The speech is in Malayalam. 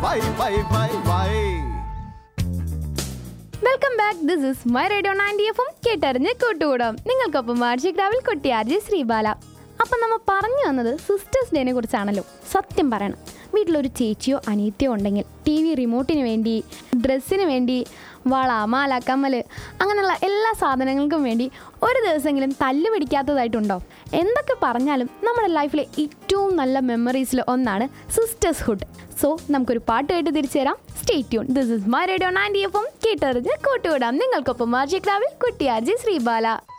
by bye bye bye welcome back this is my radio ninety എഫും കേട്ടറിഞ്ഞ് കൂട്ടുകൂടാം നിങ്ങൾക്കൊപ്പം വാർഷിക് കൊട്ടിയാർജി ശ്രീബാല അപ്പം നമ്മൾ പറഞ്ഞു വന്നത് സിസ്റ്റേഴ്സ് ഡേനെ കുറിച്ചാണല്ലോ സത്യം പറയണം വീട്ടിലൊരു ചേച്ചിയോ അനിയത്തിയോ ഉണ്ടെങ്കിൽ ടി വി റിമോട്ടിന് വേണ്ടി ഡ്രസ്സിന് വേണ്ടി വള മാല കമ്മൽ അങ്ങനെയുള്ള എല്ലാ സാധനങ്ങൾക്കും വേണ്ടി ഒരു ദിവസമെങ്കിലും തല്ല് പിടിക്കാത്തതായിട്ടുണ്ടോ എന്തൊക്കെ പറഞ്ഞാലും നമ്മുടെ ലൈഫിലെ ഏറ്റവും നല്ല മെമ്മറീസിൽ ഒന്നാണ് സിസ്റ്റേഴ്സ് ഹുഡ് സോ നമുക്കൊരു പാട്ട് കേട്ട് തിരിച്ചു തരാം stay tune this is my radio ninety എഫും കേട്ടറിഞ്ഞ് കൂട്ടുവിടാം നിങ്ങൾക്കൊപ്പം മാർജിക് രാവിൽ കുട്ടിയാർജി ശ്രീബാല